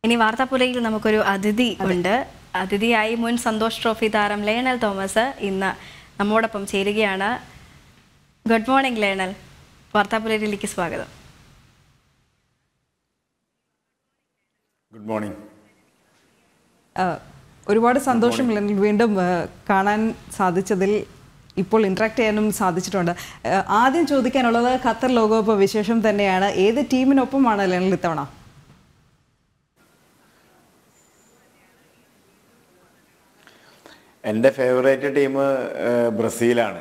ഇനി വാർത്താപ്പുരയിൽ നമുക്കൊരു അതിഥി ഉണ്ട് അതിഥിയായി മുൻ സന്തോഷ് ട്രോഫി താരം ലേണൽ തോമസ് ഇന്ന് നമ്മോടൊപ്പം ചേരുകയാണ് ഗുഡ് മോർണിംഗ് ലേണൽ വാർത്താപ്പുരയിലേക്ക് സ്വാഗതം ഗുഡ് മോർണിംഗ് ആ, ഒരുപാട് സന്തോഷം ലെനിൽ വീണ്ടും ആ, കാണാൻ സാധിച്ചതിൽ ഇപ്പോൾ ഇന്ററാക്ട് ചെയ്യാനും സാധിച്ചിട്ടുണ്ട് ആ, ആദ്യം ചോദിക്കാനുള്ളത് ഖത്തർ ലോകകപ്പ് വിശേഷം തന്നെയാണ് ഏത് ടീമിനൊപ്പമാണ് ലെനിൽ ഇത്തവണ എൻ്റെ ഫേവറേറ്റ് ടീം ബ്രസീലാണ്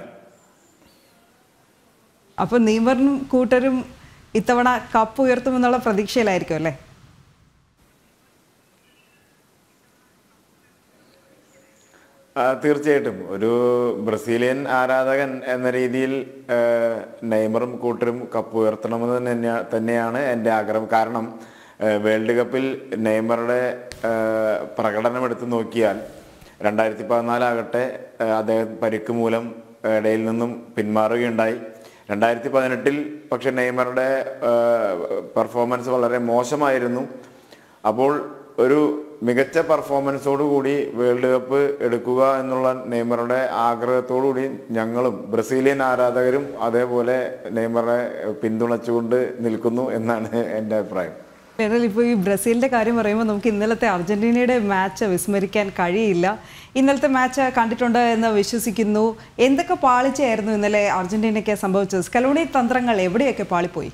അപ്പൊ നീമറിനും കൂട്ടരും ഇത്തവണ കപ്പ് ഉയർത്തുമെന്നുള്ള പ്രതീക്ഷയിലായിരിക്കും അല്ലേ ആ, തീർച്ചയായിട്ടും ഒരു ബ്രസീലിയൻ ആരാധകൻ എന്ന രീതിയിൽ ആ, നെയ്മറും കൂട്ടരും കപ്പ് ഉയർത്തണമെന്ന് തന്നെയാ തന്നെയാണ് എൻ്റെ ആഗ്രഹം കാരണം ആ, വേൾഡ് കപ്പിൽ നെയ്മറുടെ ആ, പ്രകടനം എടുത്ത് നോക്കിയാൽ രണ്ടായിരത്തി പതിനാലാകട്ടെ ആ, അദ്ദേഹം പരിക്ക് മൂലം ഇടയിൽ നിന്നും പിന്മാറുകയുണ്ടായി രണ്ടായിരത്തി പതിനെട്ടിൽ പക്ഷെ നെയ്മറുടെ പെർഫോമൻസ് വളരെ മോശമായിരുന്നു അപ്പോൾ ഒരു മികച്ച പെർഫോമൻസോടു കൂടി വേൾഡ് കപ്പ് എടുക്കുക എന്നുള്ള നെയ്മറുടെ ആഗ്രഹത്തോടു കൂടി ഞങ്ങളും ബ്രസീലിയൻ ആരാധകരും അതേപോലെ നെയ്മറെ പിന്തുണച്ചുകൊണ്ട് നിൽക്കുന്നു എന്നാണ് എൻ്റെ അഭിപ്രായം ലെനിൽ ഇപ്പോൾ ഈ ബ്രസീലിന്റെ കാര്യം പറയുമ്പോൾ നമുക്ക് ഇന്നലത്തെ അർജന്റീനയുടെ മാച്ച് വിസ്മരിക്കാൻ കഴിയില്ല ഇന്നലത്തെ മാച്ച് കണ്ടിട്ടുണ്ട് എന്ന് വിശ്വസിക്കുന്നു എന്തൊക്കെ പാളിച്ചയായിരുന്നു ഇന്നലെ അർജന്റീനയ്ക്ക് സംഭവിച്ചത് സ്കലോണി തന്ത്രങ്ങൾ എവിടെയൊക്കെ പാളിപ്പോയി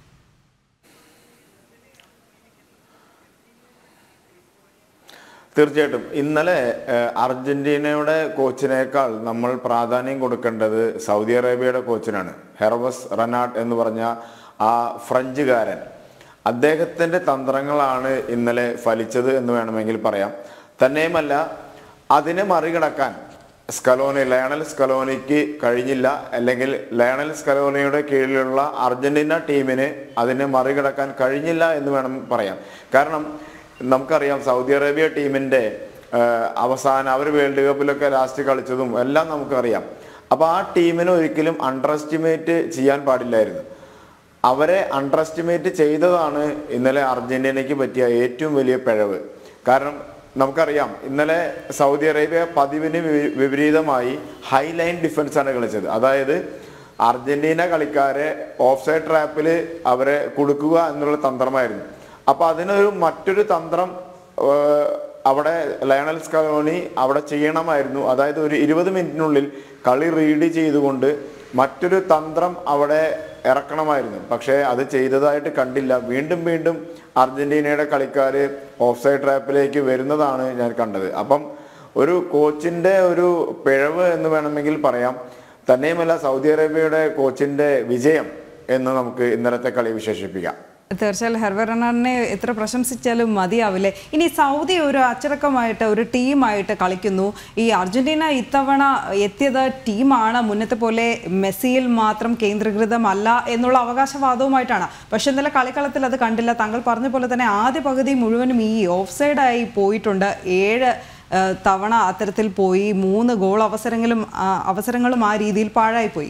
തീർച്ചയായിട്ടും ഇന്നലെ ഏഹ്, അർജന്റീനയുടെ കോച്ചിനേക്കാൾ നമ്മൾ പ്രാധാന്യം കൊടുക്കേണ്ടത് സൗദി അറേബ്യയുടെ കോച്ചിനാണ് ഹെർവസ് റനാട്ട് എന്ന് പറഞ്ഞ ആ ഫ്രഞ്ചുകാരൻ അദ്ദേഹത്തിന്റെ തന്ത്രങ്ങളാണ് ഇന്നലെ ഫലിച്ചത് എന്ന് വേണമെങ്കിൽ പറയാം തന്നെയുമല്ല അതിനെ മറികടക്കാൻ സ്കലോനി ലയണൽ സ്കലോനിക്ക് കഴിഞ്ഞില്ല അല്ലെങ്കിൽ ലയണൽ സ്കലോനിയുടെ കീഴിലുള്ള അർജന്റീന ടീമിന് അതിനെ മറികടക്കാൻ കഴിഞ്ഞില്ല എന്ന് വേണം പറയാം കാരണം നമുക്കറിയാം സൗദി അറേബ്യ ടീമിന്റെ ആ, അവസാനം അവർ വേൾഡ് കപ്പിലൊക്കെ ലാസ്റ്റ് കളിച്ചതും എല്ലാം നമുക്കറിയാം അപ്പൊ ആ ടീമിനെ ഒരിക്കലും അണ്ടർ എസ്റ്റിമേറ്റ് ചെയ്യാൻ പാടില്ലായിരുന്നു അവരെ അണ്ടർ എസ്റ്റിമേറ്റ് ചെയ്തതാണ് ഇന്നലെ അർജന്റീനയ്ക്ക് പറ്റിയ ഏറ്റവും വലിയ പിഴവ് കാരണം നമുക്കറിയാം ഇന്നലെ സൗദി അറേബ്യ പതിവിന് വി- വിപരീതമായി ഹൈ ലൈൻ ഡിഫൻസ് ആണ് കളിച്ചത് അതായത് അർജന്റീന കളിക്കാരെ ഓഫ് സൈഡ് ട്രാപ്പിൽ അവരെ കൊടുക്കുക എന്നുള്ള തന്ത്രമായിരുന്നു അപ്പൊ അതിനൊരു മറ്റൊരു തന്ത്രം ഏഹ്, അവിടെ ലയണൽ സ്കലോണി അവിടെ ചെയ്യണമായിരുന്നു അതായത് ഒരു ഇരുപത് മിനിറ്റിനുള്ളിൽ കളി റീഡ് ചെയ്തുകൊണ്ട് മറ്റൊരു തന്ത്രം അവിടെ ഇറക്കണമായിരുന്നു പക്ഷേ അത് ചെയ്തതായിട്ട് കണ്ടില്ല വീണ്ടും വീണ്ടും അർജന്റീനയുടെ കളിക്കാർ ഓഫ് സൈഡ് ട്രാപ്പിലേക്ക് വരുന്നതാണ് ഞാൻ കണ്ടത് അപ്പം ഒരു കോച്ചിന്റെ ഒരു പിഴവ് എന്ന് വേണമെങ്കിൽ പറയാം തന്നെയുമല്ല സൗദി അറേബ്യയുടെ കോച്ചിന്റെ വിജയം എന്ന് നമുക്ക് ഇന്നലത്തെ കളി വിശേഷിപ്പിക്കാം തീർച്ചയായും ഹെർവറനാനെ എത്ര പ്രശംസിച്ചാലും മതിയാവില്ലേ ഇനി സൗദി ഒരു അച്ചടക്കമായിട്ട് ഒരു ടീമായിട്ട് കളിക്കുന്നു ഈ അർജന്റീന ഇത്തവണ എത്തിയത് ടീമാണ് മുന്നത്തെ പോലെ മെസ്സിയിൽ മാത്രം കേന്ദ്രീകൃതമല്ല എന്നുള്ള അവകാശവാദവുമായിട്ടാണ് പക്ഷെ ഇന്നലെ കളിക്കളത്തിൽ അത് കണ്ടില്ല താങ്കൾ പറഞ്ഞ പോലെ തന്നെ ആദ്യ പകുതി മുഴുവനും ഈ ഓഫ് സൈഡായി പോയിട്ടുണ്ട് ഏഴ് ആ, തവണ അത്തരത്തിൽ പോയി മൂന്ന് ഗോൾ അവസരങ്ങളും ആ, അവസരങ്ങളും ആ രീതിയിൽ പാഴായി പോയി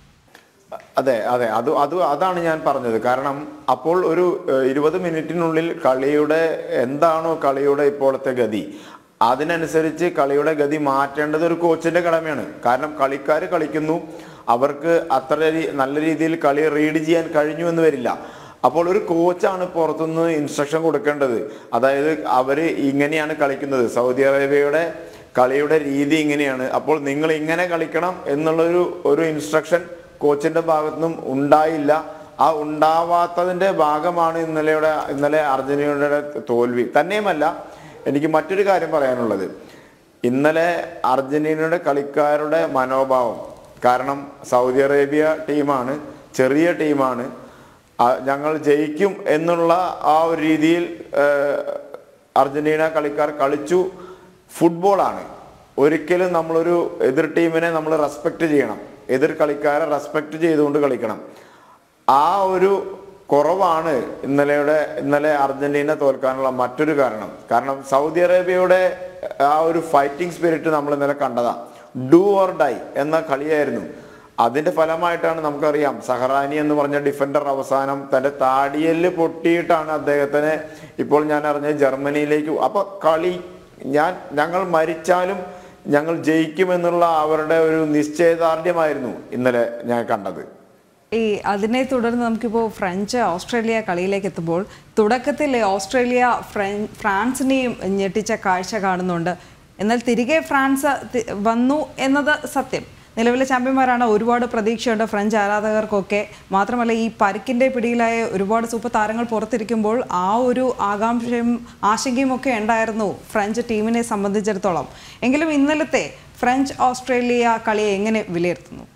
അതെ അതെ അത് അത് അതാണ് ഞാൻ പറഞ്ഞത് കാരണം അപ്പോൾ ഒരു ഏഹ്, ഇരുപത് മിനിറ്റിനുള്ളിൽ കളിയുടെ എന്താണോ കളിയുടെ ഇപ്പോഴത്തെ ഗതി അതിനനുസരിച്ച് കളിയുടെ ഗതി മാറ്റേണ്ടത് ഒരു കോച്ചിന്റെ കടമയാണ് കാരണം കളിക്കാർ കളിക്കുന്നു അവർക്ക് അത്ര രീ- നല്ല രീതിയിൽ കളി റീഡ് ചെയ്യാൻ കഴിഞ്ഞു എന്ന് വരില്ല അപ്പോൾ ഒരു കോച്ചാണ് പുറത്തുനിന്ന് ഇൻസ്ട്രക്ഷൻ കൊടുക്കേണ്ടത് അതായത് അവര് ഇങ്ങനെയാണ് കളിക്കുന്നത് സൗദി അറേബ്യയുടെ കളിയുടെ രീതി ഇങ്ങനെയാണ് അപ്പോൾ നിങ്ങൾ ഇങ്ങനെ കളിക്കണം എന്നുള്ളൊരു ഒരു ഇൻസ്ട്രക്ഷൻ കോച്ചിന്റെ ഭാഗത്തുനിന്നും ഉണ്ടായില്ല ആ ഉണ്ടാവാത്തതിന്റെ ഭാഗമാണ് ഇന്നലെയുടെ ഇന്നലെ അർജന്റീനയുടെ തോൽവി തന്നെയുമല്ല എനിക്ക് മറ്റൊരു കാര്യം പറയാനുള്ളത് ഇന്നലെ അർജന്റീനയുടെ കളിക്കാരുടെ മനോഭാവം കാരണം സൗദി അറേബ്യ ടീമാണ് ചെറിയ ടീമാണ് ആ, ഞങ്ങൾ ജയിക്കും എന്നുള്ള ആ ഒരു രീതിയിൽ ഏഹ്, അർജന്റീന കളിക്കാർ കളിച്ചു ഫുട്ബോളാണ് ഒരിക്കലും നമ്മളൊരു എതിർ ടീമിനെ നമ്മൾ റെസ്പെക്ട് ചെയ്യണം എതിർ കളിക്കാരെ റെസ്പെക്ട് ചെയ്തുകൊണ്ട് കളിക്കണം ആ ഒരു കുറവാണ് ഇന്നലെയുടെ ഇന്നലെ അർജന്റീന തോൽക്കാനുള്ള മറ്റൊരു കാരണം കാരണം സൗദി അറേബ്യയുടെ ആ ഒരു ഫൈറ്റിംഗ് സ്പിരിറ്റ് നമ്മൾ ഇന്നലെ കണ്ടതാ ഡു ഓർ ഡൈ എന്ന കളിയായിരുന്നു അതിന്റെ ഫലമായിട്ടാണ് നമുക്കറിയാം സഹറാനി എന്ന് പറഞ്ഞ ഡിഫൻഡർ അവസാനം തന്റെ താടിയല് പൊട്ടിയിട്ടാണ് അദ്ദേഹത്തിനെ ഇപ്പോൾ ഞാൻ അറിഞ്ഞ ജർമ്മനിയിലേക്ക് അപ്പൊ കളി ഞാൻ ഞങ്ങൾ മരിച്ചാലും ഞങ്ങൾ ജയിക്കുമെന്നുള്ള അവരുടെ ഒരു നിശ്ചയദാർഢ്യമായിരുന്നു ഇന്നലെ ഞാൻ കണ്ടത് ഈ അതിനെ തുടർന്ന് നമുക്കിപ്പോൾ ഫ്രഞ്ച് ഓസ്ട്രേലിയ കളിയിലേക്ക് എത്തുമ്പോൾ തുടക്കത്തിൽ ഓസ്ട്രേലിയ ഫ്രൻ- ഫ്രാൻസിനെയും ഞെട്ടിച്ച കാഴ്ച കാണുന്നുണ്ട് എന്നാൽ തിരികെ ഫ്രാൻസ് തി- വന്നു എന്നത് സത്യം നിലവിലെ ചാമ്പ്യന്മാരാണ് ഒരുപാട് പ്രതീക്ഷയുണ്ട് ഫ്രഞ്ച് ആരാധകർക്കൊക്കെ മാത്രമല്ല ഈ പരിക്കിന്റെ പിടിയിലായ ഒരുപാട് സൂപ്പർ താരങ്ങൾ പുറത്തിരിക്കുമ്പോൾ ആ ഒരു ആകാംക്ഷയും ആശങ്കയും ഒക്കെ ഉണ്ടായിരുന്നു ഫ്രഞ്ച് ടീമിനെ സംബന്ധിച്ചിടത്തോളം എങ്കിലും ഇന്നലത്തെ ഫ്രഞ്ച് ഓസ്ട്രേലിയ കളിയെ എങ്ങനെ വിലയിരുത്തുന്നു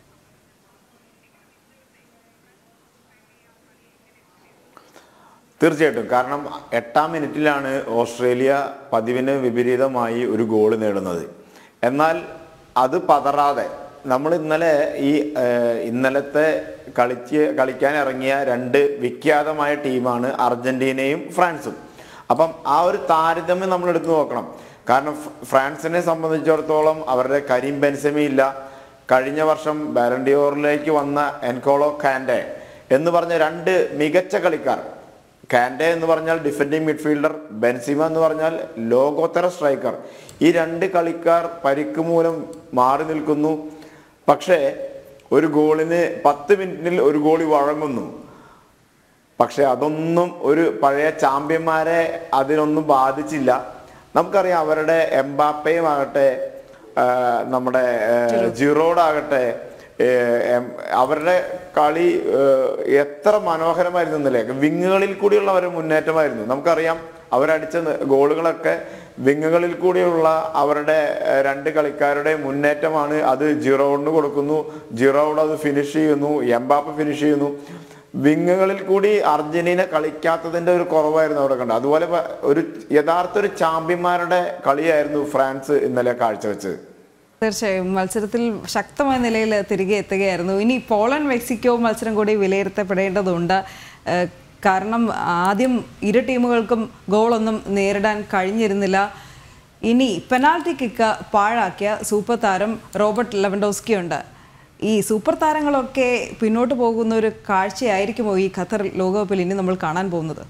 തീർച്ചയായിട്ടും കാരണം എട്ടാം മിനിറ്റിലാണ് ഓസ്ട്രേലിയ പതിവിന് വിപരീതമായി ഒരു ഗോൾ നേടുന്നത് എന്നാൽ അത് പതറാതെ നമ്മൾ ഇന്നലെ ഈ ഏഹ്, ഇന്നലത്തെ കളിച്ച് കളിക്കാൻ ഇറങ്ങിയ രണ്ട് വിഖ്യാതമായ ടീമാണ് അർജന്റീനയും ഫ്രാൻസും അപ്പം ആ ഒരു താരതമ്യം നമ്മൾ എടുത്തു നോക്കണം കാരണം ഫ്- ഫ്രാൻസിനെ സംബന്ധിച്ചിടത്തോളം അവരുടെ കരീം ബെൻസമി ഇല്ല കഴിഞ്ഞ വർഷം ബാലൻഡിയോറിലേക്ക് വന്ന എൻകോളോ കാൻഡെ എന്ന് പറഞ്ഞ രണ്ട് മികച്ച കളിക്കാർ കാൻഡെ എന്ന് പറഞ്ഞാൽ ഡിഫൻഡിങ് മിഡ്ഫീൽഡർ ബെൻസിമ എന്ന് പറഞ്ഞാൽ ലോകോത്തര സ്ട്രൈക്കർ ഈ രണ്ട് കളിക്കാർ പരിക്ക് മൂലം മാറി നിൽക്കുന്നു പക്ഷേ ഒരു ഗോളിന് പത്ത് മിനിറ്റിൽ ഒരു ഗോളി വഴങ്ങുന്നു പക്ഷെ അതൊന്നും ഒരു പഴയ ചാമ്പ്യന്മാരെ അതിനൊന്നും ബാധിച്ചില്ല നമുക്കറിയാം അവരുടെ എംബാപ്പയും ആകട്ടെ ആ, നമ്മുടെ ജിറോഡ് ആകട്ടെ ഏ, എം- അവരുടെ കളി ഏ, എത്ര മനോഹരമായിരുന്നു ഇന്നലെ വിങ്ങുകളിൽ കൂടിയുള്ള അവരുടെ മുന്നേറ്റമായിരുന്നു നമുക്കറിയാം അവരടിച്ച ന- ഗോളുകളൊക്കെ വിങ്ങുകളിൽ കൂടിയുള്ള അവരുടെ ഏ, രണ്ട് കളിക്കാരുടെ മുന്നേറ്റമാണ് അത് ജിറോഡിന് കൊടുക്കുന്നു ജിറോഡ് അത് ഫിനിഷ് ചെയ്യുന്നു എംബാപ്പ ഫിനിഷ് ചെയ്യുന്നു വിങ്ങുകളിൽ കൂടി അർജന്റീന കളിക്കാത്തതിന്റെ ഒരു കുറവായിരുന്നു അവിടെ കണ്ടത് അതുപോലെ പ- ഒരു യഥാർത്ഥ ഒരു ചാമ്പ്യന്മാരുടെ കളിയായിരുന്നു ഫ്രാൻസ് ഇന്നലെ കാഴ്ചവെച്ചത് തീർച്ചയായും മത്സരത്തിൽ ശക്തമായ നിലയിൽ തിരികെ എത്തുകയായിരുന്നു ഇനി പോളണ്ട് മെക്സിക്കോ മത്സരം കൂടി വിലയിരുത്തപ്പെടേണ്ടതുണ്ട് ഏഹ് കാരണം ആദ്യം ഇരു ടീമുകൾക്കും ഗോളൊന്നും നേരിടാൻ കഴിഞ്ഞിരുന്നില്ല ഇനി പെനാൽറ്റി കിക്ക് പാഴാക്കിയ സൂപ്പർ താരം റോബർട്ട് ലെവൻഡോസ്കി ഉണ്ട് ഈ സൂപ്പർ താരങ്ങളൊക്കെ പിന്നോട്ട് പോകുന്ന ഒരു കാഴ്ചയായിരിക്കുമോ ഈ ഖത്തർ ലോകകപ്പിൽ ഇനി നമ്മൾ കാണാൻ പോകുന്നത്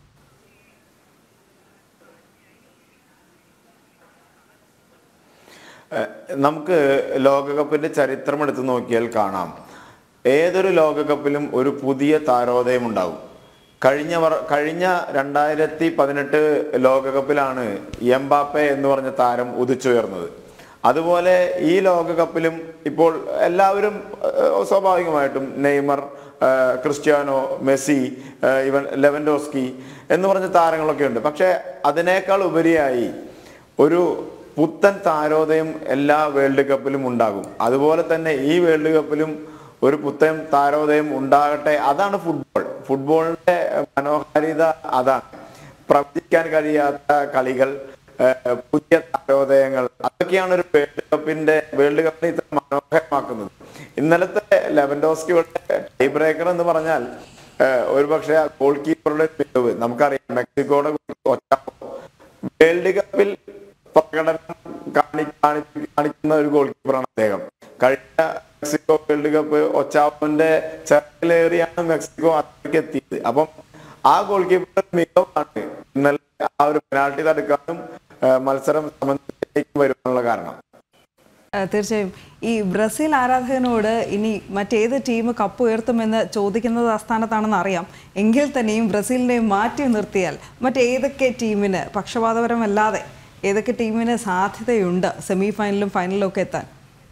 ഏഹ് നമുക്ക് ലോകകപ്പിന്റെ ചരിത്രം എടുത്തു നോക്കിയാൽ കാണാം ഏതൊരു ലോകകപ്പിലും ഒരു പുതിയ താരോദയം ഉണ്ടാവും കഴിഞ്ഞ വർ കഴിഞ്ഞ രണ്ടായിരത്തി പതിനെട്ട് ലോകകപ്പിലാണ് എംബാപ്പെ എന്ന് പറഞ്ഞ താരം ഉദിച്ചുയർന്നത് അതുപോലെ ഈ ലോകകപ്പിലും ഇപ്പോൾ എല്ലാവരും ഏഹ്, സ്വാഭാവികമായിട്ടും നെയ്മർ ഏഹ്, ക്രിസ്ത്യാനോ മെസ്സി ഏഹ്, ഇവൻ ലെവൻഡോസ്കി എന്ന് പറഞ്ഞ താരങ്ങളൊക്കെ ഉണ്ട് പക്ഷെ അതിനേക്കാൾ ഉപരിയായി ഒരു പുത്തൻ താരോദയം എല്ലാ വേൾഡ് കപ്പിലും ഉണ്ടാകും അതുപോലെ തന്നെ ഈ വേൾഡ് കപ്പിലും ഒരു പുത്തൻ താരോദയം ഉണ്ടാകട്ടെ അതാണ് ഫുട്ബോൾ ഫുട്ബോളിന്റെ മനോഹാരിത അതാണ് പ്രവചിക്കാൻ കഴിയാത്ത കളികൾ ഏഹ്, പുതിയ താരോദയങ്ങൾ അതൊക്കെയാണ് ഒരു വേൾഡ് കപ്പിന്റെ വേൾഡ് കപ്പിനെ ഇത്ര മനോഹരമാക്കുന്നത് ഇന്നലത്തെ ലെവൻഡോസ്കിയുടെ ടൈ ബ്രേക്കർ എന്ന് പറഞ്ഞാൽ ഏഹ്, ഒരുപക്ഷെ ഗോൾ കീപ്പറുടെ മികവ് നമുക്കറിയാം മെക്സിക്കോയുടെ ഒറ്റാപ്പോ വേൾഡ് കപ്പിൽ പ്രകടനം കാണി കാണി- കാണിക്കുന്ന ഒരു ഗോൾ കീപ്പറാണ് അദ്ദേഹം കഴിഞ്ഞ മെക്സിക്കോ വേൾഡ് കപ്പ് ഒച്ചാപ്പന്റെ ചെറിലേറിയാണ് മെക്സിക്കോ അതിലേക്ക് എത്തിയത് അപ്പം ആ ഗോൾ കീപ്പറുടെ മികവാണ് ഇന്നലെ ആ ഒരു പെനാൾട്ടി തടുക്കാനും ആ, മത്സരം സമനിലയിലേക്ക് വരുവാനുള്ള കാരണം ആ, തീർച്ചയായും ഈ ബ്രസീൽ ആരാധകനോട് ഇനി മറ്റേത് ടീം കപ്പ് ഉയർത്തുമെന്ന് ചോദിക്കുന്നത് ആസ്ഥാനത്താണെന്ന് അറിയാം എങ്കിൽ തന്നെയും ബ്രസീലിനെ മാറ്റി നിർത്തിയാൽ മറ്റേതൊക്കെ ടീമിന് പക്ഷപാതപരമല്ലാതെ ഏതൊക്കെ ടീമിന് സാധ്യതയുണ്ട് സെമി ഫൈനലും ഫൈനലിലും ഒക്കെ എത്താൻ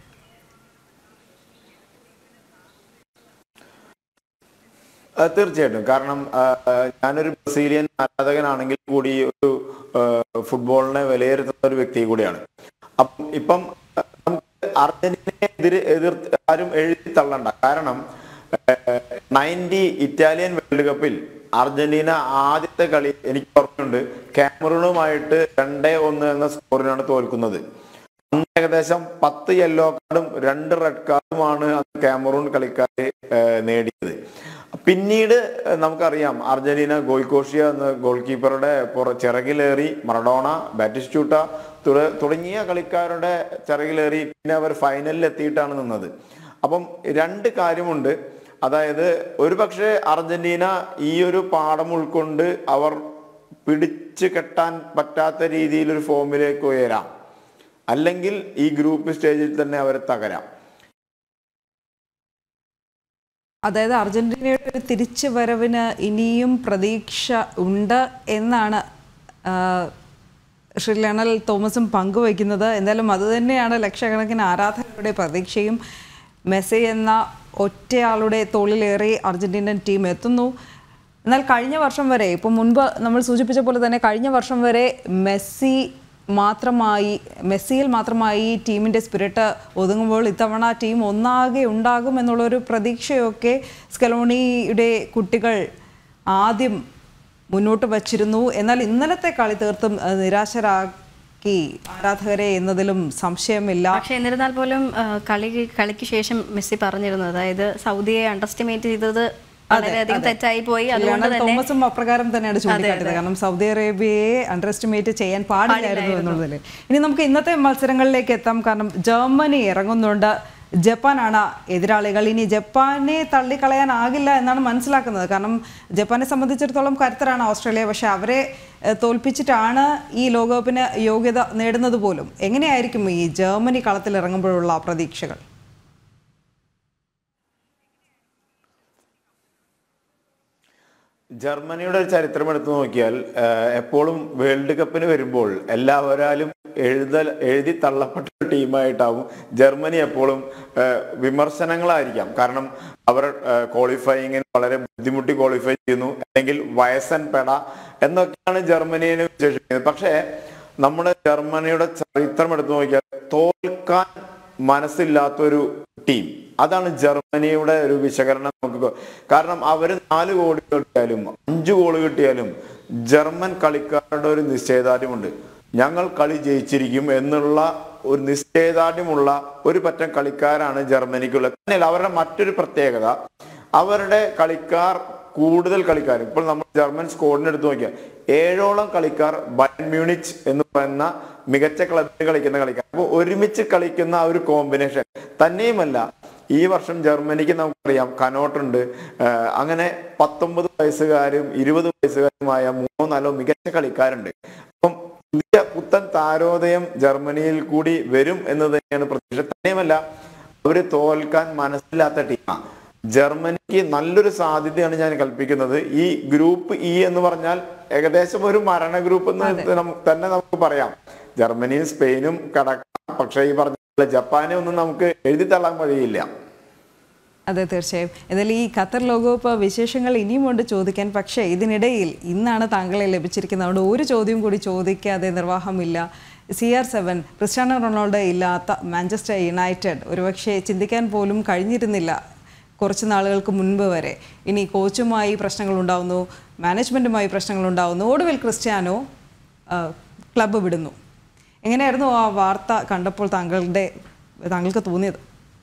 ആ, തീർച്ചയായിട്ടും കാരണം ആ, ആ, ഞാനൊരു ബ്രസീലിയൻ ആരാധകനാണെങ്കിൽ കൂടി ഒരു ആ, ഫുട്ബോളിനെ വിലയിരുത്തുന്ന ഒരു വ്യക്തി കൂടിയാണ് അപ്പം ഇപ്പം ആ, നമുക്ക് അർജന്റീനയെ എതിര് എതിർത്ത് ആരും എഴുതി തള്ളണ്ട കാരണം നയൻറ്റി ഇറ്റാലിയൻ വേൾഡ് കപ്പിൽ അർജന്റീന ആദ്യത്തെ കളി എനിക്ക് ഓർമ്മയുണ്ട് കാമറൂണുമായിട്ട് രണ്ടേ ഒന്ന് എന്ന സ്കോറിനാണ് തോൽക്കുന്നത് അന്ന് ഏകദേശം പത്ത് യെല്ലോ കാർഡും രണ്ട് റെഡ് കാർഡുമാണ് അന്ന് കാമറൂൺ കളിക്കാര് ഏഹ്, നേടിയത് പിന്നീട് ഏഹ്, നമുക്കറിയാം അർജന്റീന ഗോയ്ക്കോഷിയ എന്ന ഗോൾ കീപ്പറുടെ പുറ- ചിറകിലേറി മറഡോണ ബാറ്റിസ്റ്റൂട്ട തുട- തുടങ്ങിയ കളിക്കാരുടെ ചിറകിലേറി പിന്നെ അവർ ഫൈനലിൽ എത്തിയിട്ടാണ് നിന്നത് അപ്പം രണ്ട് കാര്യമുണ്ട് അതായത് ഒരു പക്ഷേ അർജന്റീന ഈ ഒരു പാഠം ഉൾക്കൊണ്ട് അവർ പിടിച്ചു കെട്ടാൻ പറ്റാത്ത രീതിയിൽ ഒരു ഫോമിലേക്ക് ഉയരാം അല്ലെങ്കിൽ ഈ ഗ്രൂപ്പ് സ്റ്റേജിൽ തന്നെ അവർ തകരാം അതായത് അർജന്റീനയുടെ ഒരു തിരിച്ചു വരവിന് ഇനിയും പ്രതീക്ഷ ഉണ്ട് എന്നാണ് ആ, ശ്രീ ലണൽ തോമസും പങ്കുവയ്ക്കുന്നത് എന്തായാലും അതുതന്നെയാണ് ലക്ഷക്കണക്കിന് ആരാധകരുടെ പ്രതീക്ഷയും മെസ്സി എന്ന ഒറ്റയാളുടെ തോളിലേറി അർജന്റീനൻ ടീം എത്തുന്നു എന്നാൽ കഴിഞ്ഞ വർഷം വരെ ഇപ്പം മുൻപ് നമ്മൾ സൂചിപ്പിച്ച പോലെ തന്നെ കഴിഞ്ഞ വർഷം വരെ മെസ്സി മാത്രമായി മെസ്സിയിൽ മാത്രമായി ഈ ടീമിൻ്റെ സ്പിരിറ്റ് ഒതുങ്ങുമ്പോൾ ഇത്തവണ ടീം ഒന്നാകെ ഉണ്ടാകും എന്നുള്ളൊരു പ്രതീക്ഷയൊക്കെ സ്കലോണിയുടെ കുട്ടികൾ ആദ്യം മുന്നോട്ട് വച്ചിരുന്നു എന്നാൽ ഇന്നലത്തെ കളി തീർത്തും അഹ്, നിരാശരാക്കി ആരാധകരെ എന്നതിലും സംശയമില്ല പക്ഷെ എന്നിരുന്നാൽ പോലും ആ, കളി കളിക്ക് ശേഷം മെസ്സി പറഞ്ഞിരുന്നു അതായത് സൗദിയെ അണ്ടർസ്റ്റിമേറ്റ് ചെയ്തത് വളരെയധികം തെറ്റായി പോയി അതുകൊണ്ട് ലയണൽ തന്നെ തോമസും അപ്രകാരം തന്നെയാണ് ചൂണ്ടിക്കാട്ടിയത് കാരണം സൗദി അറേബ്യയെ അണ്ടർ എസ്റ്റിമേറ്റ് ചെയ്യാൻ പാടില്ലായിരുന്നു എന്നുള്ളതിൽ ഇനി നമുക്ക് ഇന്നത്തെ മത്സരങ്ങളിലേക്ക് എത്താം കാരണം ജർമ്മനി ഇറങ്ങുന്നുണ്ട് ജപ്പാനാണ് എതിരാളികൾ ഇനി ജപ്പാനെ തള്ളിക്കളയാനാകില്ല എന്നാണ് മനസ്സിലാക്കുന്നത് കാരണം ജപ്പാനെ സംബന്ധിച്ചിടത്തോളം കരുത്തരാണ് ഓസ്ട്രേലിയ പക്ഷെ അവരെ ഏഹ്, തോൽപ്പിച്ചിട്ടാണ് ഈ ലോകകപ്പിന് യോഗ്യത നേടുന്നത് പോലും എങ്ങനെയായിരിക്കും ഈ ജർമ്മനി കളത്തിൽ ഇറങ്ങുമ്പോഴുള്ള പ്രതീക്ഷകൾ ജർമ്മനിയുടെ ഒരു ചരിത്രം എടുത്തു നോക്കിയാൽ ആ, എപ്പോഴും വേൾഡ് കപ്പിന് വരുമ്പോൾ എല്ലാവരാലും എഴുത എഴുതി തള്ളപ്പെട്ട ഒരു ടീമായിട്ടാവും ജർമ്മനി എപ്പോഴും ആ, വിമർശനങ്ങളായിരിക്കാം കാരണം അവർ ക്വാളിഫയിങ്ങിന് വളരെ ബുദ്ധിമുട്ടി ക്വാളിഫൈ ചെയ്യുന്നു അല്ലെങ്കിൽ വയസ്സൻ പെട എന്നൊക്കെയാണ് ജർമ്മനിയെ വിശേഷിക്കുന്നത് പക്ഷേ നമ്മുടെ ജർമ്മനിയുടെ ചരിത്രം എടുത്തു നോക്കിയാൽ തോൽക്കാൻ മനസ്സില്ലാത്തൊരു ടീം അതാണ് ജർമ്മനിയുടെ ഒരു വിശകലനം നമുക്ക് കൊ- കാരണം അവർ നാല് ഗോൾ കിട്ടിയാലും അഞ്ചു ഗോൾ കിട്ടിയാലും ജർമ്മൻ കളിക്കാരുടെ ഒരു നിശ്ചയദാർഢ്യമുണ്ട് ഞങ്ങൾ കളി ജയിച്ചിരിക്കും എന്നുള്ള ഒരു നിശ്ചയദാർഢ്യമുള്ള ഒരു പറ്റം കളിക്കാരാണ് ജർമ്മനിക്കുള്ളത് എന്നാൽ അവരുടെ മറ്റൊരു പ്രത്യേകത അവരുടെ കളിക്കാർ കൂടുതൽ കളിക്കാർ ഇപ്പോൾ നമ്മൾ ജർമ്മൻ സ്ക്വാഡിനെ എടുത്ത് നോക്കിയാൽ ഏഴോളം കളിക്കാർ ബയൺ മ്യൂണിച്ച് എന്ന് പറയുന്ന മികച്ച ക്ലബിൽ കളിക്കുന്ന കളിക്കാർ അപ്പോൾ ഒരുമിച്ച് കളിക്കുന്ന ആ ഒരു കോമ്പിനേഷൻ തന്നെയുമല്ല ഈ വർഷം ജർമ്മനിക്ക് നമുക്കറിയാം കനോട്ടുണ്ട് ആഹ് അങ്ങനെ പത്തൊമ്പത് വയസ്സുകാരും ഇരുപത് വയസ്സുകാരുമായ മൂന്നോ നാലോ മികച്ച കളിക്കാരുണ്ട് അപ്പം പുതിയ പുത്തൻ താരോദയം ജർമ്മനിയിൽ കൂടി വരും എന്ന് തന്നെയാണ് പ്രതീക്ഷ തന്നെയുമല്ല അവര് തോൽക്കാൻ മനസ്സിലാത്ത ടീമാണ് ജർമ്മനിക്ക് നല്ലൊരു സാധ്യതയാണ് ഞാൻ കൽപ്പിക്കുന്നത് ഈ ഗ്രൂപ്പ് ഇ എന്ന് പറഞ്ഞാൽ ഏകദേശം ഒരു മരണ ഗ്രൂപ്പ് എന്ന് നമുക്ക് തന്നെ നമുക്ക് പറയാം ജർമ്മനിയും സ്പെയിനും കടക്കാം പക്ഷേ ഈ പറഞ്ഞ പോലെ ജപ്പാനെ ഒന്നും നമുക്ക് എഴുതി തള്ളാൻ വഴിയില്ല അതെ തീർച്ചയായും എന്നാലും ഈ ഖത്തർ ലോകകപ്പ് വിശേഷങ്ങൾ ഇനിയുമുണ്ട് ചോദിക്കാൻ പക്ഷേ ഇതിനിടയിൽ ഇന്നാണ് താങ്കളെ ലഭിച്ചിരിക്കുന്നത് അതുകൊണ്ട് ഒരു ചോദ്യം കൂടി ചോദിക്കാതെ നിർവാഹമില്ല C R seven Cristiano Ronaldo ഇല്ലാത്ത മാഞ്ചസ്റ്റർ യുണൈറ്റഡ് ഒരുപക്ഷെ ചിന്തിക്കാൻ പോലും കഴിഞ്ഞിരുന്നില്ല കുറച്ച് നാളുകൾക്ക് മുൻപ് വരെ ഇനി കോച്ചുമായി പ്രശ്നങ്ങൾ ഉണ്ടാവുന്നു മാനേജ്മെൻറ്റുമായി പ്രശ്നങ്ങൾ ഉണ്ടാവുന്നു ഒടുവിൽ ക്രിസ്ത്യാനോ ആ, ക്ലബ്ബ് വിടുന്നു എങ്ങനെയായിരുന്നു ആ വാർത്ത കണ്ടപ്പോൾ താങ്കളുടെ താങ്കൾക്ക് തോന്നിയത്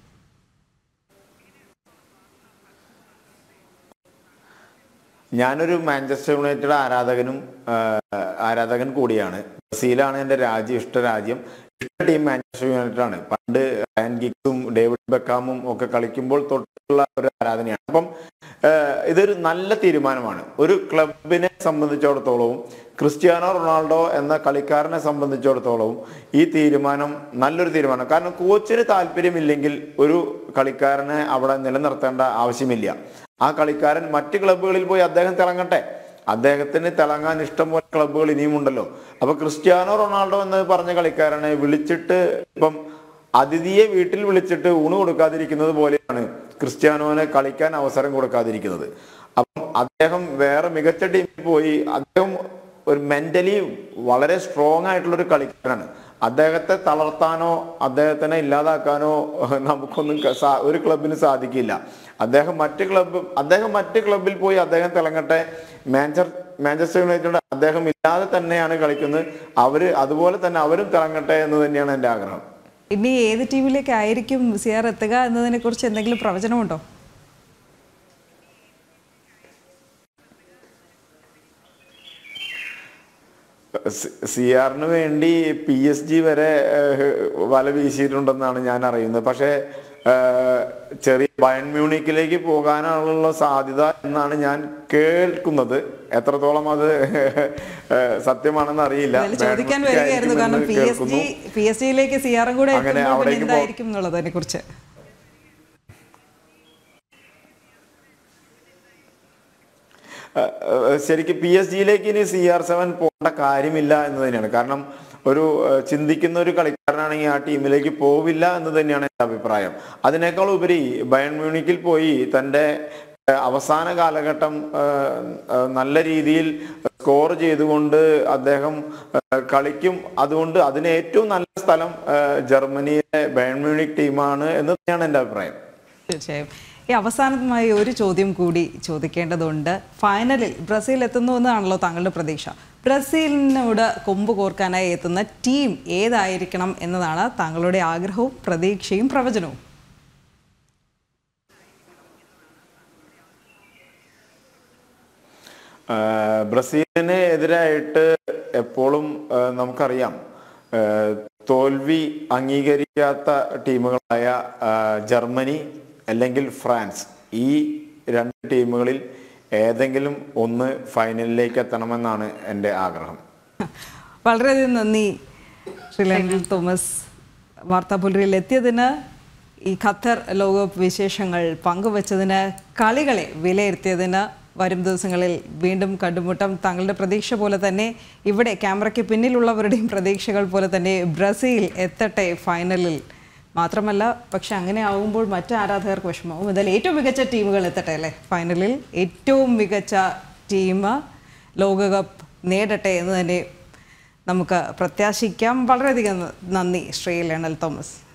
ഞാനൊരു മാഞ്ചസ്റ്റർ യുണൈറ്റഡ് ആരാധകനും ആ, ആരാധകൻ കൂടിയാണ് ബ്രസീലാണ് എൻ്റെ രാജ്യം ഇഷ്ട രാജ്യം ഇഷ്ട ടീം മാഞ്ചസ്റ്റർ യുണൈറ്റഡ് ആണ് പണ്ട് റയൻ ഗിക്സും ഡേവിഡ് ബെക്കാമും ഒക്കെ കളിക്കുമ്പോൾ തൊട്ടുള്ള ഒരു ആരാധനയാണ് അപ്പം ആ, ഇതൊരു നല്ല തീരുമാനമാണ് ഒരു ക്ലബിനെ സംബന്ധിച്ചിടത്തോളവും ക്രിസ്ത്യാനോ റൊണാൾഡോ എന്ന കളിക്കാരനെ സംബന്ധിച്ചിടത്തോളവും ഈ തീരുമാനം നല്ലൊരു തീരുമാനം കാരണം കോച്ചിന് താല്പര്യമില്ലെങ്കിൽ ഒരു കളിക്കാരനെ അവിടെ നിലനിർത്തേണ്ട ആവശ്യമില്ല ആ കളിക്കാരൻ മറ്റ് ക്ലബ്ബുകളിൽ പോയി അദ്ദേഹം തിളങ്ങട്ടെ അദ്ദേഹത്തിന് തിളങ്ങാൻ ഇഷ്ടംപോലെ ക്ലബ്ബുകൾ ഇനിയും ഉണ്ടല്ലോ അപ്പൊ ക്രിസ്ത്യാനോ റൊണാൾഡോ എന്ന് പറഞ്ഞ കളിക്കാരനെ വിളിച്ചിട്ട് ഇപ്പം അതിഥിയെ വീട്ടിൽ വിളിച്ചിട്ട് ഊണ് കൊടുക്കാതിരിക്കുന്നത് പോലെയാണ് ക്രിസ്ത്യാനോനെ കളിക്കാൻ അവസരം കൊടുക്കാതിരിക്കുന്നത് അപ്പം അദ്ദേഹം വേറെ മികച്ച ടീമിൽ പോയി അദ്ദേഹം ഒരു മെന്റലി വളരെ സ്ട്രോങ് ആയിട്ടുള്ള ഒരു കളിക്കാരനാണ് അദ്ദേഹത്തെ തളർത്താനോ അദ്ദേഹത്തിനെ ഇല്ലാതാക്കാനോ നമുക്കൊന്നും ക- സാ- ഒരു ക്ലബിന് സാധിക്കില്ല അദ്ദേഹം മറ്റ് ക്ലബ്ബ് അദ്ദേഹം മറ്റ് ക്ലബിൽ പോയി അദ്ദേഹം തിളങ്ങട്ടെ മാഞ്ചർ മാഞ്ചസ്റ്റർ യുണൈറ്റഡ് അദ്ദേഹം ഇല്ലാതെ തന്നെയാണ് കളിക്കുന്നത് അവര് അതുപോലെ തന്നെ അവരും തിളങ്ങട്ടെ എന്ന് തന്നെയാണ് എൻ്റെ ആഗ്രഹം ഇനി ഏത് ടീമിലേക്കായിരിക്കും സിയാർ എത്തുക എന്നതിനെ കുറിച്ച് എന്തെങ്കിലും പ്രവചനമുണ്ടോ സി ആറിന് വേണ്ടി പി എസ് ജി വരെ ഏഹ്, വല വീശിയിട്ടുണ്ടെന്നാണ് ഞാൻ അറിയുന്നത് പക്ഷേ ഏഹ്, ചെറിയ ബയൺ മ്യൂണിക്കിലേക്ക് പോകാനുള്ള സാധ്യത എന്നാണ് ഞാൻ കേൾക്കുന്നത് എത്രത്തോളം അത് ഏഹ്, സത്യമാണെന്ന് അറിയില്ല അതിൽ ചോദിക്കാൻ ബയൺ മ്യൂണിക്ക് വരികയായിരുന്നു കാരണം പി എസ് ആയിരിക്കുമെന്ന് ജി കേൾക്കുന്നു. പി എസ് ജിയിലേക്ക് സി ആറും കൂടെ അങ്ങനെ എത്തുമ്പോൾ പിന്നെ അവിടേക്ക് പോ- എന്തായിരിക്കും എന്നുള്ളതിനെ കുറിച്ച് ഏഹ്, ഏഹ്, ശരിക്കും പി എസ് ജിയിലേക്ക് ഇനി സി ആർ സെവൻ പോകേണ്ട കാര്യമില്ല എന്ന് തന്നെയാണ് കാരണം ഒരു ഏഹ്, ചിന്തിക്കുന്ന ഒരു കളിക്കാരനാണെങ്കിൽ ആ ടീമിലേക്ക് പോവില്ല എന്ന് തന്നെയാണ് എൻ്റെ അഭിപ്രായം അതിനേക്കാൾ ഉപരി ബയൺ മ്യൂണിക്കിൽ പോയി തൻ്റെ ഏഹ്, അവസാന കാലഘട്ടം ഏഹ്, ഏഹ്, നല്ല രീതിയിൽ സ്കോർ ചെയ്തുകൊണ്ട് അദ്ദേഹം ഏഹ്, കളിക്കും അതുകൊണ്ട് അതിന് ഏറ്റവും നല്ല സ്ഥലം ഏഹ്, ജർമ്മനിയിലെ ബയൺ മ്യൂണിക് ടീമാണ് എന്ന് തന്നെയാണ് എൻ്റെ അഭിപ്രായം തീർച്ചയായും ഈ അവസാനമായി ഒരു ചോദ്യം കൂടി ചോദിക്കേണ്ടതുണ്ട് ഫൈനലിൽ ബ്രസീൽ എത്തുന്നു എന്നാണല്ലോ താങ്കളുടെ പ്രതീക്ഷ ബ്രസീലിനോട് കൊമ്പ് കോർക്കാനായി എത്തുന്ന ടീം ഏതായിരിക്കണം എന്നതാണ് താങ്കളുടെ ആഗ്രഹവും പ്രതീക്ഷയും പ്രവചനവും ആഹ് ബ്രസീലിന് എതിരായിട്ട് എപ്പോഴും ആഹ് നമുക്കറിയാം ആഹ് തോൽവി അംഗീകരിക്കാത്ത ടീമുകളായ ആഹ് ജർമ്മനി അല്ലെങ്കിൽ ഫ്രാൻസ് ഈ രണ്ട് ടീമുകളിൽ ഏതെങ്കിലും ഒന്ന് ഫൈനലിലേക്ക് എത്തണമെന്നാണ് എൻ്റെ ആഗ്രഹം വളരെയധികം നന്ദി ശ്രീലങ്കൻ തോമസ് വാർത്താപുലരിയിൽ എത്തിയതിന് ഈ ഖത്തർ ലോകകപ്പ് വിശേഷങ്ങൾ പങ്കുവച്ചതിന് കളികളെ വിലയിരുത്തിയതിന് വരും ദിവസങ്ങളിൽ വീണ്ടും കണ്ടുമുട്ടാം താങ്കളുടെ പ്രതീക്ഷ പോലെ തന്നെ ഇവിടെ ക്യാമറയ്ക്ക് പിന്നിലുള്ളവരുടെയും പ്രതീക്ഷകൾ പോലെ തന്നെ ബ്രസീൽ എത്തട്ടെ ഫൈനലിൽ മാത്രമല്ല പക്ഷെ അങ്ങനെ ആകുമ്പോൾ മറ്റു ആരാധകർക്ക് വിഷമമാവും എന്തായാലും ഏറ്റവും മികച്ച ടീമുകൾ എത്തട്ടെ അല്ലേ ഫൈനലിൽ ഏറ്റവും മികച്ച ടീം ലോകകപ്പ് നേടട്ടെ എന്ന് തന്നെ നമുക്ക് പ്രത്യാശിക്കാം വളരെയധികം നന്ദി ശ്രീ ലേണൽ തോമസ്